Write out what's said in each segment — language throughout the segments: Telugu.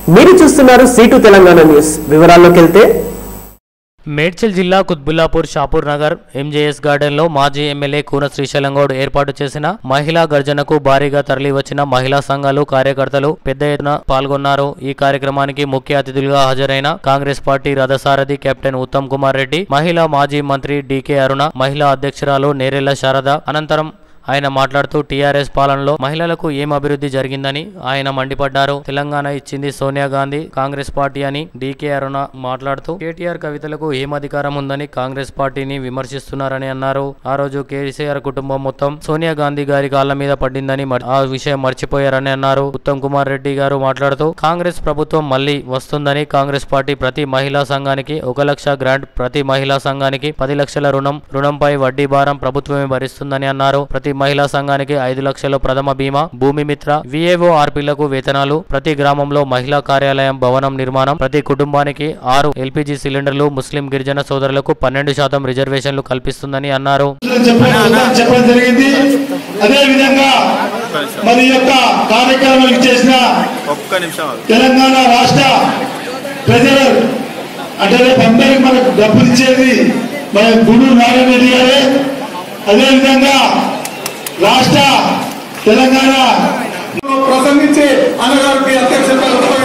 మీరు చూస్తున్నారు సీటు తెలంగాణ న్యూస్ వివరాల్లోకి వెళ్తే మేడ్చల్ జిల్లా కుత్బుల్లాపూర్ షాపూర్ నగర్ ఎంజేఎస్ గార్డెన్ లో మాజీ ఎమ్మెల్యే కూన శ్రీశైలంగౌడ్ ఏర్పాటు చేసిన మహిళా గర్జనకు భారీగా తరలివచ్చిన మహిళా సంఘాలు కార్యకర్తలు పెద్ద ఎత్తున పాల్గొన్నారు ఈ కార్యక్రమానికి ముఖ్య అతిథులుగా హాజరైన కాంగ్రెస్ పార్టీ రథసారథి కెప్టెన్ ఉత్తమ్ కుమార్ రెడ్డి మహిళా మాజీ మంత్రి డీకే అరుణ మహిళా అధ్యక్షురాలు నేరెళ్ల శారద అనంతరం ఆయన మాట్లాడుతూ టీఆర్ఎస్ పాలనలో మహిళలకు ఏం అభివృద్ధి జరిగిందని ఆయన మండిపడ్డారు తెలంగాణ ఇచ్చింది సోనియా గాంధీ కాంగ్రెస్ పార్టీ అని డీకే అరుణ మాట్లాడుతూ కేటీఆర్ కవితలకు ఏం అధికారం ఉందని కాంగ్రెస్ పార్టీని విమర్శిస్తున్నారని అన్నారు ఆ రోజు కేసీఆర్ కుటుంబం మొత్తం సోనియా గాంధీ గారి కాళ్ళ మీద పడిందని మర్- ఆ విషయం మర్చిపోయారని అన్నారు ఉత్తమ్ కుమార్ రెడ్డి గారు మాట్లాడుతూ కాంగ్రెస్ ప్రభుత్వం మళ్ళీ వస్తుందని కాంగ్రెస్ పార్టీ ప్రతి మహిళా సంఘానికి ఒక లక్ష గ్రాంట్ ప్రతి మహిళా సంఘానికి పది లక్షల రుణం రుణంపై వడ్డీ భారం ప్రభుత్వమే భరిస్తుందని అన్నారు ప్రతి మహిళా సంఘానికి ఐదు లక్షల ప్రథమ బీమా భూమి మిత్ర విఏఓ ఆర్పీలకు వేతనాలు ప్రతి గ్రామంలో మహిళా కార్యాలయం భవనం నిర్మాణం ప్రతి కుటుంబానికి ఆరు ఎల్పిజి సిలిండర్లు ముస్లిం గిరిజన సోదరులకు పన్నెండు శాతం రిజర్వేషన్లు కల్పిస్తుందని అన్నారు చెప్పడం చెప్పడం జరిగింది అదే విధంగా మరి ఈ యొక్క కార్యక్రమానికి చేసిన ఒక్క నిమిషం ఆగు. తెలంగాణ రాష్ట్ర ప్రజలు అంటే రేపు అందరికి మనకు డబ్బులు ఇచ్చేది మన గుడూరు నారాయణ రెడ్డి గారే అదేవిధంగా రాష్ట్ర తెలంగాణ ప్రసంగించి అన్నగారికి అధ్యక్షత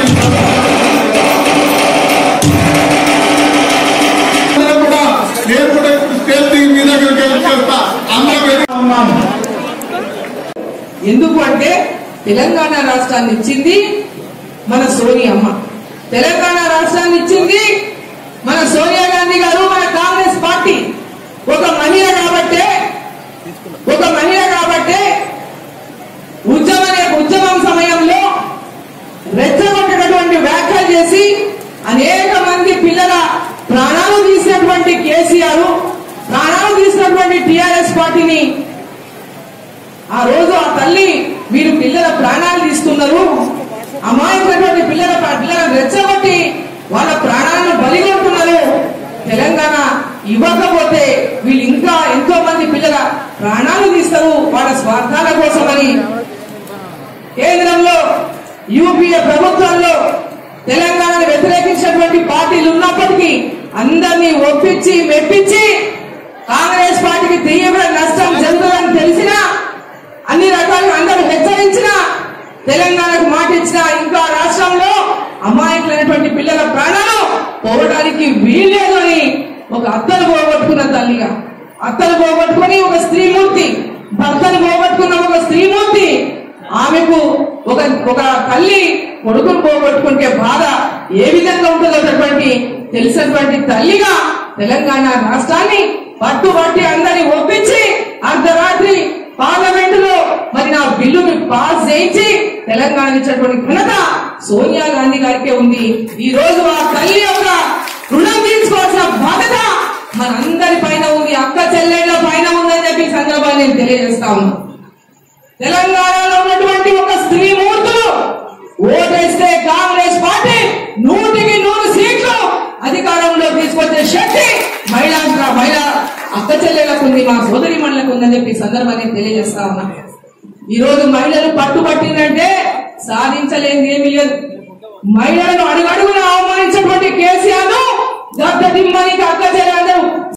అందరూ కూడా నేను కూడా స్టేజ్ దిగి మీ దగ్గరికి వెళ్ళి చేస్తా అందరూ వేదిక ఉన్నాము ఎందుకు అంటే తెలంగాణ రాష్ట్రాన్ని ఇచ్చింది మన సోనియా అమ్మ తెలంగాణ రాష్ట్రాన్ని ఇచ్చింది మన సోనియా గాంధీ గారు మన కాంగ్రెస్ పార్టీ ఒక మహిళ కాబట్టే ఒక మహిళ కాబట్టే ఉద్యమ ఉద్యమం సమయంలో రెచ్చగొట్టినటువంటి వ్యాఖ్యలు చేసి అనేక మంది పిల్లల ప్రాణాలు తీసినటువంటి కేసీఆర్ ప్రాణాలు తీసినటువంటి టిఆర్ఎస్ పార్టీని ఆ రోజు ఆ తల్లి మీరు పిల్లల ప్రాణాలు తీస్తున్నారు అమాయకమైనటువంటి పిల్లల పిల్లలను రెచ్చగొట్టి వాళ్ళ ప్రాణాలను బలిగొంటున్నారు తెలంగాణ ఇవ్వకపోతే వీళ్ళు ఇంకా ఎంతో మంది పిల్లల ప్రాణాలు తీస్తారు వాళ్ళ స్వార్థాల కోసమని కేంద్రంలో యూపీఏ ప్రభుత్వంలో తెలంగాణను వ్యతిరేకించినటువంటి పార్టీలు ఉన్నప్పటికీ అందరినీ ఒప్పించి మెప్పించి కాంగ్రెస్ పార్టీకి తీవ్ర నష్టం జరుగుతుందని తెలిసినా అన్ని రకాలుగా అందరూ హెచ్చరించినా తెలంగాణకు మాట ఇచ్చిన ఇంకా రాష్ట్రంలో అమాయకులైనటువంటి పిల్లల ప్రాణాలు పోవడానికి వీల్లేదు అని ఒక అత్తను పోగొట్టుకున్న తల్లిగా అత్తను పోగొట్టుకుని ఒక స్త్రీమూర్తి భర్తను పోగొట్టుకున్న ఒక స్త్రీమూర్తి ఆమెకు ఒక ఒక తల్లి కొడుకును పోగొట్టుకుంటే బాధ ఏ విధంగా ఉంటుందో అన్నటువంటి తెలిసినటువంటి తల్లిగా తెలంగాణ రాష్ట్రాన్ని పట్టుబట్టి అందరినీ ఒప్పించి అర్ధరాత్రి పార్లమెంట్ లో మరి నా బిల్లుని పాస్ చేయించి తెలంగాణ ఇచ్చినటువంటి ఘనత సోనియా గాంధీ గారికే ఉంది ఈ రోజు ఆ తల్లి యొక్క రుణం తీర్చుకోవాల్సిన బాధ్యత మనందరి పైన ఉంది అక్క చెల్లెళ్ళ పైన ఉందని చెప్పి ఈ సందర్భాన్ని నేను తెలియజేస్తా ఉన్నాను తెలంగాణలో ఉన్నటువంటి ఒక స్త్రీ మూర్తులు ఓటేస్తే కాంగ్రెస్ పార్టీ నూటికి నూరు సీట్లు అధికారంలో తీసుకొచ్చే శక్తి మహిళా మహిళా అక్క చెల్లెలకు ఉంది మా సోదరి మండలకు ఉందని చెప్పి ఈ సందర్భాన్ని తెలియజేస్తా ఉన్నా ఈ రోజు మహిళలు పట్టుబట్టిందంటే సాధించలేనిది ఏమీ లేదు మహిళలను అడుగడుగున అవమానించినటువంటి కేసీఆర్ ను దత్తదిమ్మనికి అక్క చెల్లెలందరూ